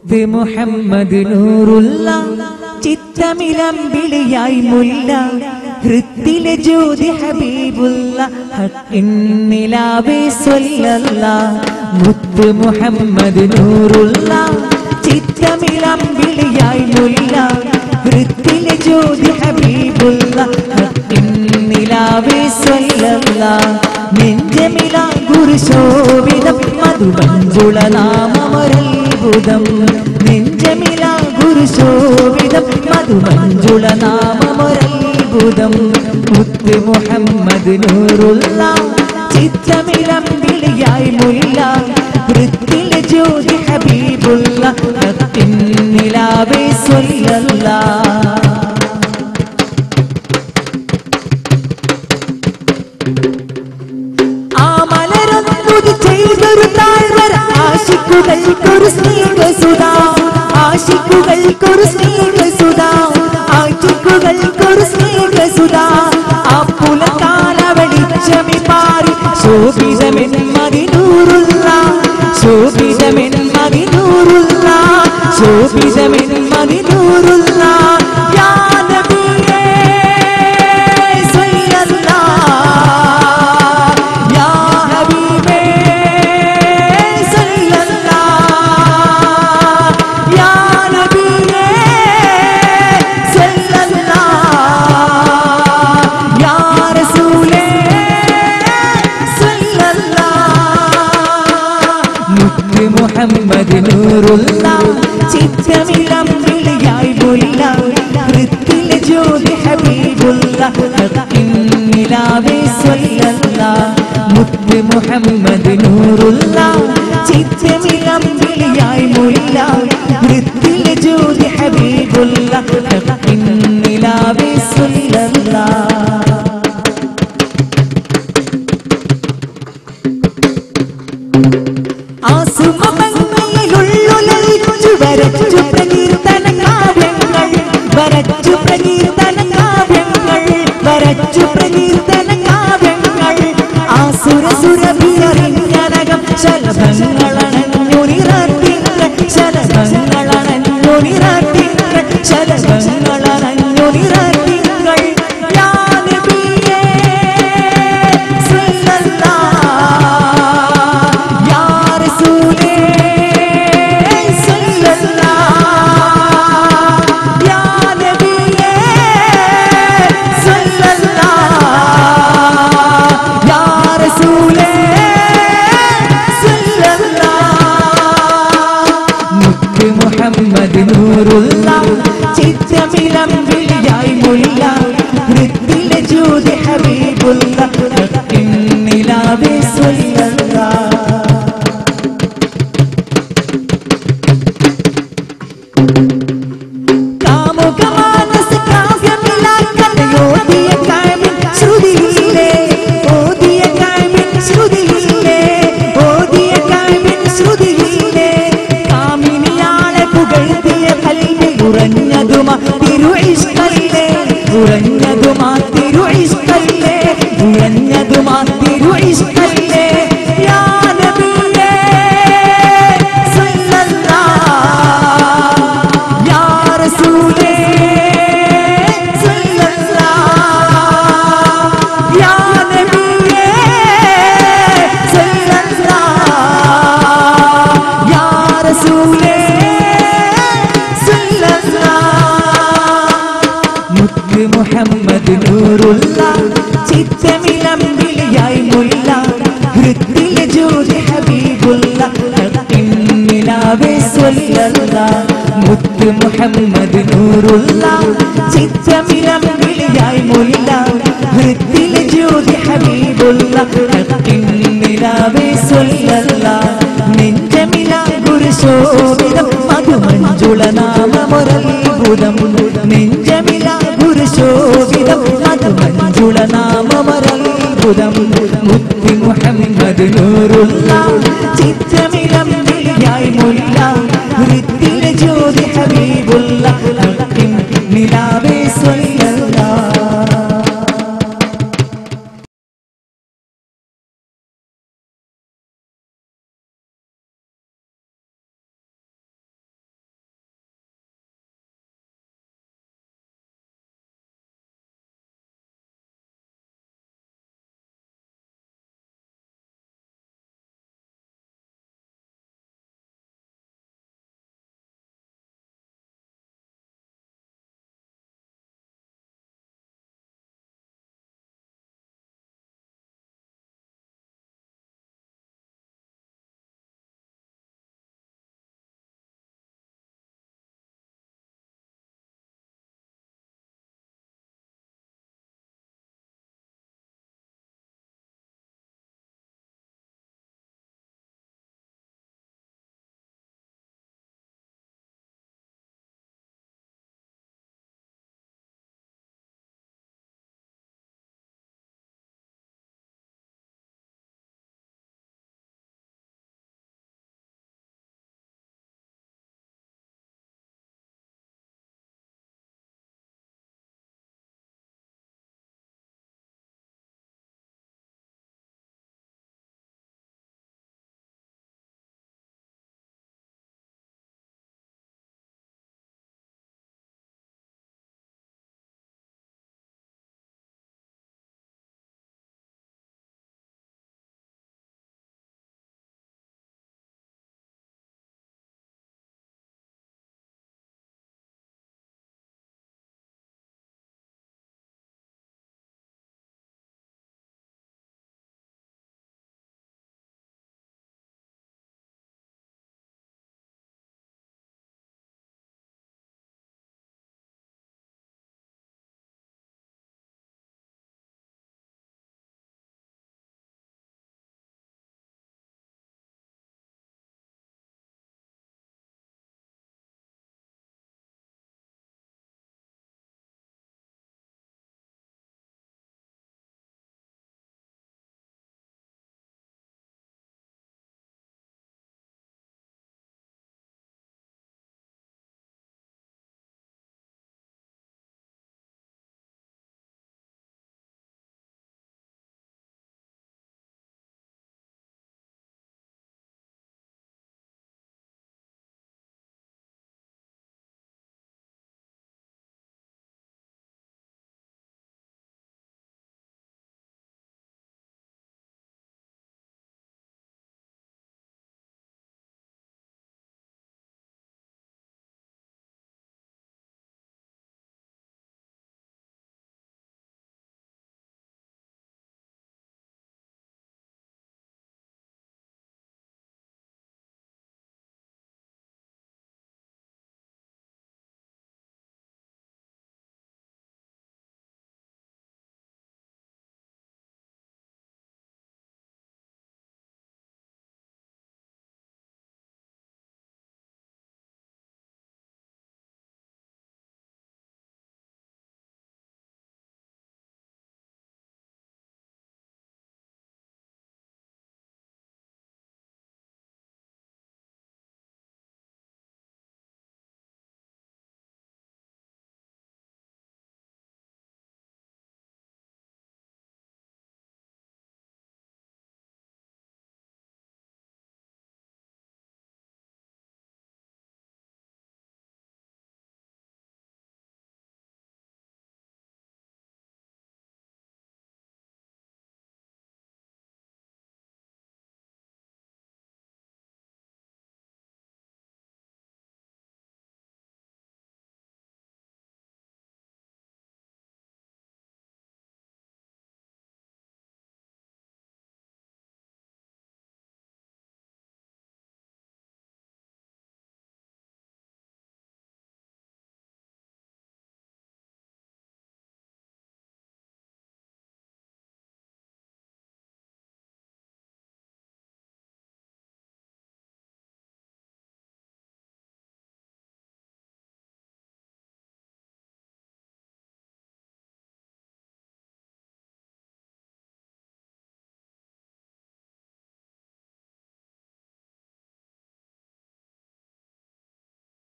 മുത്ത് മുഹമ്മദ് നൂറുള്ള ചിത്തമിലം വിളിയായി മുല്ല ഹൃത്തിലെ ജ്യോതി ഹബീബുള്ള ഹക്കിന്നിലാവേ സ്വല്ലല്ല മുത്ത് മുഹമ്മദ് നൂറുള്ള ചിത്തമിലം വിളിയായി മുല്ല ഹൃത്തിലെ ജ്യോതി ഹബീബുള്ള ഹക്കിന്നിലാവേ സ്വല്ലല്ല നെഞ്ചമില ഗുരുശോഭിതം മധുമഞ്ജുള നാമമൊരത്ഭുതം നെഞ്ചമില ഗുരുശോഭിതം മധുമഞ്ജുള നാമമൊരത്ഭുതം മുത്ത് മുഹമ്മദ് നൂറുള്ള ചിത്തമിലം വിളിയായി മുല്ല വൃത്തിലെ ജ്യോതി ഹബീബുള്ള നിലാവേ സ്വല്ലല്ലാ ആ മലരൊന്നുതി ചെയ്തൊരു താഴ്വര ആശിക്കുകൾക്കൊരു സ്നേഹസുത ആശിക്കുകൾക്കൊരു സ്നേഹസുത ആശിക്കുകൾക്കൊരു സ്നേഹസുത ആ പുലകാല വെളിച്ചമി പാറി ശോഭിതമെൻ മതിനൂറുള്ള ശോഭിതമെൻ മതിനൂറുള്ള ശോഭിതമെൻ മതിനൂറുള്ള യാ നബിയേ സല്ലല്ലാഹ് യാ ഹബീബേ സല്ലല്ലാഹ് യാ നബിയേ സല്ലല്ലാഹ് യാ റസൂലേ സല്ലല്ലാഹ് മുത്ത് മുഹമ്മദ് നൂറുള്ള ചിത്രമിലം വിളിയായി മുല്ല വൃത്തിലെ ജ്യോതി ഹബീബുള്ള നിലാവേ സ്വല്ലല്ല മുത്ത് മുഹമ്മദ് നൂറുള്ള ചിത്രമിലം വിളിയായി മുല്ല വൃത്തിലെ ജ്യോതി ഹബീബുള്ള നിലാവേ സ്വല്ലല്ല ആസുമമങ്ങളിലുള്ളുലയിച്ചു വരച്ചു പ്രകീർത്തന കാവ്യങ്ങൾ വരച്ചു പ്രകീർത്തന കാവ്യങ്ങൾ വരച്ചു പ്രകീർത്തന കാവ്യങ്ങൾ ആസുരസുരഭിയറിഞ്ഞനകം ശലഭങ്ങളണഞ്ഞുനിറത്തിങ്ങൾ ശലഭങ്ങളണഞ്ഞുനിറത്തിങ്ങൾ ശലഭങ്ങളണഞ്ഞുനിറത്തിങ്ങൾ യാ നബിയേ സല്ലല്ലാഹ് യാ റസൂലേ സല്ലല്ലാഹ് യാ നബിയേ സല്ലല്ലാഹ് യാ റസൂലേ സല്ലല്ലാഹ് മുത്ത് മുഹമ്മദ് നൂറുള്ള ചിത്രമിലം വിളിയായി മുല്ല വൃത്തിലെ ജ്യോതി ഹബീബുള്ള നിലാവേ സ്വല്ലല്ലാഹ് കാമുകമാനസ കാവ്യമിലാക്കഥയോദിയ കാഴ്മിൻ ശ്രുതിയില്ലേ ഓദിയ കാഴ്മിൻ ശ്രുതിയില്ലേ ഓദിയ കാഴ്മിൻ ശ്രുതിയില്ലേ കാമിനിയാളെ പുകഴ്ത്തിയ കൽവിൽ ഉറഞ്ഞതുമാ തിരു ഇഷ്കല്ലേ ഉറഞ്ഞതുമാ തിരു ഇഷ്കല്ലേ ഉറഞ്ഞതുമാ തിരു ഇഷ്കല്ലേ യാ നബിയേ സല്ലല്ലാഹ് യാ റസൂലേ സല്ലല്ലാഹ് യാ നബിയേ സല്ലല്ലാഹ് യാ റസൂലേ സല്ലല്ലാഹ് മുത്ത് മുഹമ്മദ് നൂറുള്ള ചിത്തമിലം വിളിയായി മുല്ല ഹൃത്തിലെ ജ്യോതി ഹബീബുള്ള നിലാവേ സ്വല്ലല്ല മുത്ത് മുഹമ്മദ് നൂറുള്ള ചിത്തമിലം വിളിയായി മുല്ല ഹൃത്തിലെ ജ്യോതി ഹബീബുള്ള നിലാവേ സ്വല്ലല്ല നെഞ്ചമില ഗുരുശോഭിതം മധുമഞ്ജുള നാമമൊരത്ഭുതം നെഞ്ചമില ഗുരുശോഭിതം മധുമഞ്ജുള നാമമൊരത്ഭുതം മുത്തി മുഹമ്മദ് നൂറുള്ള ചിത്രമിലം വിളിയായി മുല്ല വൃത്തിലെ ജ്യോതി ഹബീബുള്ള നിലാവേ സ്വല്ല